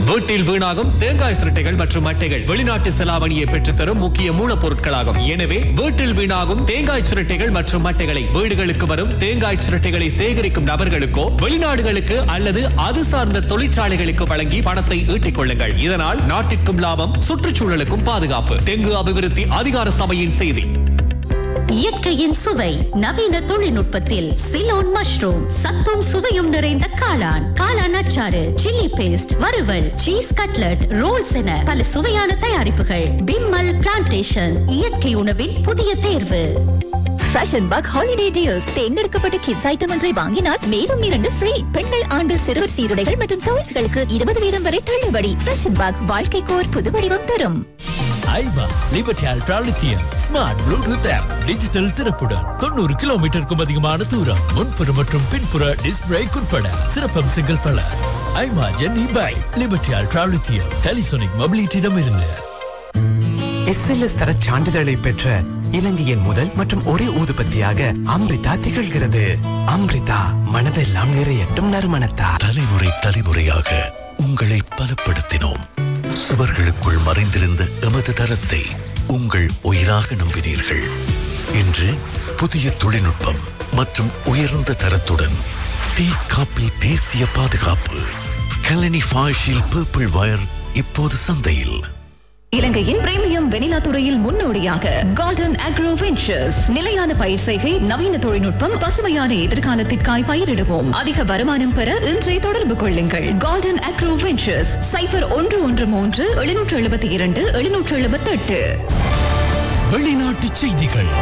வீட்டில் வீணாகும் தேங்காய் சிரட்டைகள் மற்றும் மட்டைகள் வெளிநாட்டு செலாவணியை பெற்றுத்தரும் முக்கிய மூலப்பொருட்களாகும் எனவே வீட்டில் வீணாகும் தேங்காய் சிரட்டைகள் மற்றும் மட்டைகளை வீடுகளுக்கு வரும் தேங்காய் சிரட்டைகளை சேகரிக்கும் நபர்களுக்கோ வெளிநாடுகளுக்கு அல்லது அது சார்ந்த தொழிற்சாலைகளுக்கு வழங்கி பணத்தை ஈட்டிக் கொள்ளுங்கள் இதனால் நாட்டிற்கும் லாபம் சுற்றுச்சூழலுக்கும் பாதுகாப்பு தெங்கு அபிவிருத்தி அதிகார சபையின் செய்தி இயற்கையின் சுவை நவீன தொழில்நுட்பத்தில் சிலோன் மஷ்ரூம் சத்தும் சுவையும் நிறைந்த காளான் காளான் அச்சாறு சில்லி பேஸ்ட் வறுவல் சீஸ் கட்லட் ரோல்ஸ் என பல சுவையான தயாரிப்புகள் பிம்மல் பிளான்டேஷன் இயற்கை உணவின் புதிய தேர்வு ஃபேஷன் பக் ஹாலிடே டீல்ஸ் தேர்ந்தெடுக்கப்பட்ட கிட்ஸ் ஐட்டம் ஒன்றை வாங்கினால் மேலும் இரண்டு ஃப்ரீ பெண்கள் ஆண்கள் சிறுவர் சீருடைகள் மற்றும் டாய்ஸ்களுக்கு இருபது வீதம் வரை தள்ளுபடி ஃபேஷன் பக் வாழ்க்கைக்கு ஒரு புது வடிவம் தரும் ஐவா லிபர்டியால் பிராலித்தியம் ஸ்மார்ட் ப்ளூடூத் ஆப் டிஜிட்டல் திறப்புடன் தொண்ணூறு கிலோமீட்டருக்கும் அதிகமான தூரம் முன்புற மற்றும் பின்புற டிஸ்பிளேக்கு உட்பட சிறப்பம்சங்கள் பல ஐமா ஜென்னி பை லிபர்டியால் பிராலித்தியம் டெலிசோனிக் மொபிலிட்டியிடம் இருந்து எஸ்எல்எஸ் தர சான்றிதழை பெற்ற இலங்கையின் முதல் மற்றும் ஒரே ஊதுபத்தியாக அம்ரிதா திகழ்கிறது அம்ரிதா மனதெல்லாம் நிறையட்டும் நறுமணத்தா தலைமுறை தலைமுறையாக உங்களை பலப்படுத்தினோம் சுவர்களுக்குள் மறைந்திருந்த எமது தரத்தை உங்கள் உயிராக நம்பினீர்கள் இன்று புதிய தொழில்நுட்பம் மற்றும் உயர்ந்த தரத்துடன் டி காப்பி தேசிய பாதுகாப்பு கலனி ஃபாஷில் பர்பிள் வயர் இப்போது சந்தையில் இலங்கையின் பிரீமியம் வெனிலா துறையில் முன்னோடியாக கார்டன் அக்ரோ வெஞ்சர்ஸ் நிலையான பயிர் செய்கை நவீன தொழில்நுட்பம் பசுமையான எதிர்காலத்திற்காய் பயிரிடுவோம் அதிக வருமானம் பெற இன்றே தொடர்பு கொள்ளுங்கள் கார்டன் அக்ரோ வெஞ்சர்ஸ் சைபர் ஒன்று ஒன்று மூன்று எழுநூற்று எழுபத்தி இரண்டு எழுநூற்று எழுபத்தி எட்டு வெளிநாட்டு செய்திகள்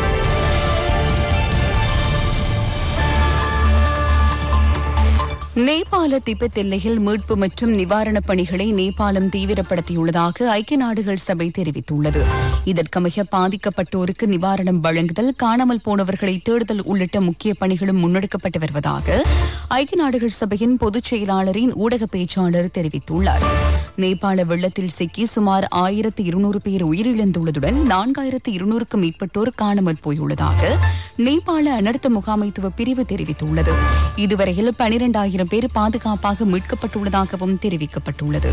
நேபாள திபெத் எல்லையில் மீட்பு மற்றும் நிவாரணப் பணிகளை நேபாளம் தீவிரப்படுத்தியுள்ளதாக ஐக்கிய நாடுகள் சபை தெரிவித்துள்ளது இதற்கமைய பாதிக்கப்பட்டோருக்கு நிவாரணம் வழங்குதல் காணாமல் போனவர்களை தேடுதல் உள்ளிட்ட முக்கிய பணிகளும் முன்னெடுக்கப்பட்டு வருவதாக ஐக்கிய நாடுகள் சபையின் பொதுச் செயலாளரின் ஊடக பேச்சாளர் தெரிவித்துள்ளார் நேபாள வெள்ளத்தில் சிக்கி சுமார் ஆயிரத்து இருநூறு பேர் உயிரிழந்துள்ளதுடன் நான்காயிரத்து இருநூறுக்கும் மேற்பட்டோர் காணாமல் போயுள்ளதாக நேபாள அனர்த்த முகாமைத்துவ பிரிவு தெரிவித்துள்ளது இதுவரையில் பனிரெண்டாயிரம் பேர் பாதுகாப்பாக மீட்கப்பட்டுள்ளதாகவும் தெரிவிக்கப்பட்டுள்ளது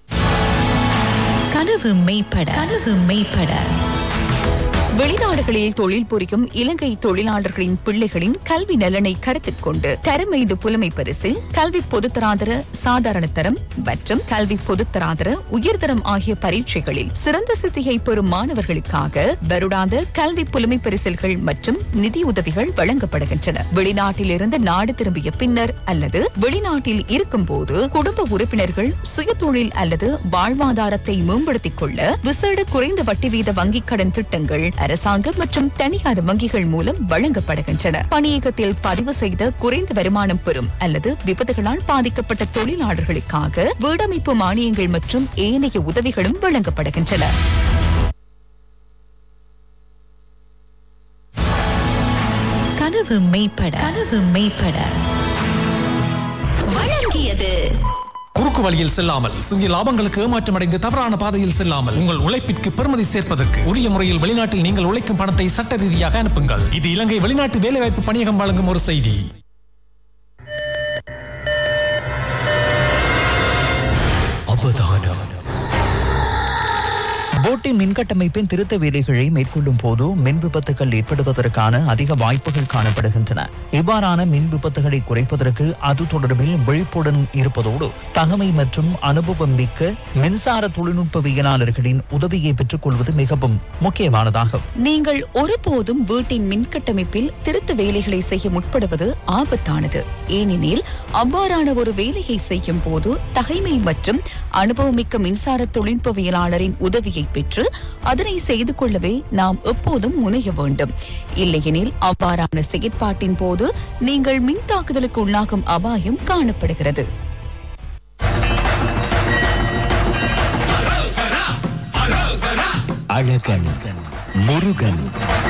கனவு மெய்ப்பட கனவு மெய்ப்பட வெளிநாடுகளில் தொழில் புரியும் இலங்கை தொழிலாளர்களின் பிள்ளைகளின் கல்வி நலனை கருத்தில் கொண்டு தரமெய்து புலமை பரிசில் கல்வி பொதுத்தராதர சாதாரண தரம் மற்றும் கல்வி பொதுத்தராதர உயர்தரம் ஆகிய பரீட்சைகளில் சிறந்த சித்தியை பெறும் மாணவர்களுக்காக வருடாந்த கல்வி புலமை பரிசில்கள் மற்றும் நிதியுதவிகள் வழங்கப்படுகின்றன வெளிநாட்டில் இருந்து நாடு திரும்பிய பின்னர் அல்லது வெளிநாட்டில் இருக்கும் போது குடும்ப உறுப்பினர்கள் சுயதொழில் அல்லது வாழ்வாதாரத்தை மேம்படுத்திக் கொள்ள விசேட குறைந்த வட்டி வீத வங்கிக் கடன் திட்டங்கள் அரசாங்கம் மற்றும் தனியார் வங்கிகள் மூலம் வழங்கப்படுகின்றன பணியகத்தில் பதிவு செய்த குறைந்த வருமானம் பெறும் அல்லது விபத்துகளால் பாதிக்கப்பட்ட தொழிலாளர்களுக்காக வீடமைப்பு மானியங்கள் மற்றும் ஏனைய உதவிகளும் வழங்கப்படுகின்றன கனவு மெய்ப்பட கனவு மெய்ப்பட வழங்கியது குறுக்கு வழியில் செல்லாமல் சிறிய லாபங்களுக்கு ஏமாற்றமடைந்து தவறான பாதையில் செல்லாமல் உங்கள் உழைப்பிற்கு பெருமதி சேர்ப்பதற்கு உரிய முறையில் வெளிநாட்டில் நீங்கள் உழைக்கும் பணத்தை சட்ட ரீதியாக அனுப்புங்கள் இது இலங்கை வெளிநாட்டு வேலைவாய்ப்பு பணியகம் வழங்கும் ஒரு செய்தி அவதானம் போட்டின் மின்கட்டமைப்பின் திருத்த வேலைகளை மேற்கொள்ளும் போது மின் விபத்துகள் ஏற்படுவதற்கான அதிக வாய்ப்புகள் காணப்படுகின்றன இவ்வாறான மின் விபத்துகளை குறைப்பதற்கு அது தொடர்பில் விழிப்புடன் இருப்பதோடு தகமை மற்றும் அனுபவம் மிக்க மின்சார தொழில்நுட்பவியலாளர்களின் உதவியை பெற்றுக் கொள்வது மிகவும் முக்கியமானதாகும் நீங்கள் ஒருபோதும் வீட்டின் மின்கட்டமைப்பில் திருத்த வேலைகளை செய்ய முற்படுவது ஆபத்தானது ஏனெனில் அவ்வாறான ஒரு வேலையை செய்யும் போது தகைமை மற்றும் அனுபவமிக்க மின்சார தொழில்நுட்பவியலாளரின் உதவியை பெற்று அதனை செய்து கொள்ளவே நாம் எப்போதும் முனைய வேண்டும் இல்லையெனில் அவ்வாறான செயற்பாட்டின் போது நீங்கள் மின் தாக்குதலுக்கு உள்ளாகும் அபாயம் காணப்படுகிறது அழகன் முருகன்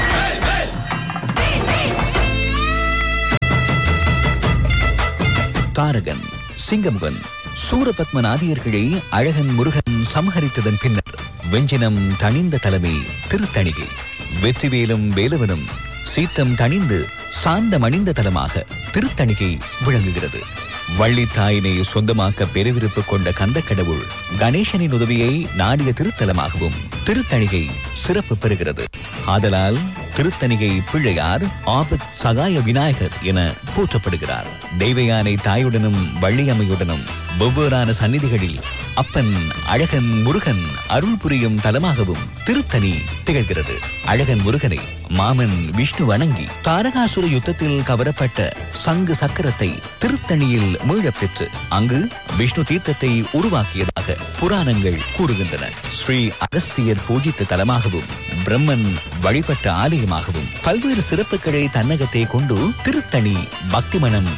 தாரகன் சிங்கமுகன் சூரபத்மநாதியர்களை அழகன் முருகன் சம்ஹரித்ததன் பின்னர் வெஞ்சினம் தணிந்த தலைமை திருத்தணிகை வெற்றிவேலும் வேலவனும் சீத்தம் தணிந்து சாந்தமணிந்த தலமாக திருத்தணிகை விளங்குகிறது வள்ளி தாயினை சொந்தமாக்க பெருவிருப்பு கொண்ட கந்த கடவுள் கணேசனின் உதவியை நாடிய திருத்தலமாகவும் திருத்தணிகை சிறப்பு பெறுகிறது ஆதலால் திருத்தணிகை பிள்ளையார் ஆபத் சகாய விநாயகர் என போற்றப்படுகிறார் தெய்வயானை தாயுடனும் வள்ளியம்மையுடனும் வெவ்வேறான சந்நிதிகளில் அப்பன் அழகன் முருகன் அருள் புரியும் தலமாகவும் திருத்தணி திகழ்கிறது அழகன் முருகனை மாமன் விஷ்ணு வணங்கி தாரகாசுர யுத்தத்தில் கவரப்பட்ட சங்கு சக்கரத்தை திருத்தணியில் மீளப் பெற்று அங்கு விஷ்ணு தீர்த்தத்தை உருவாக்கியதாக புராணங்கள் கூறுகின்றன ஸ்ரீ அகஸ்தியர் பூஜித்த தலமாகவும் பிரம்மன் வழிபட்ட ஆலயமாகவும் பல்வேறு சிறப்புகளை தன்னகத்தை கொண்டு திருத்தணி பக்திமனம்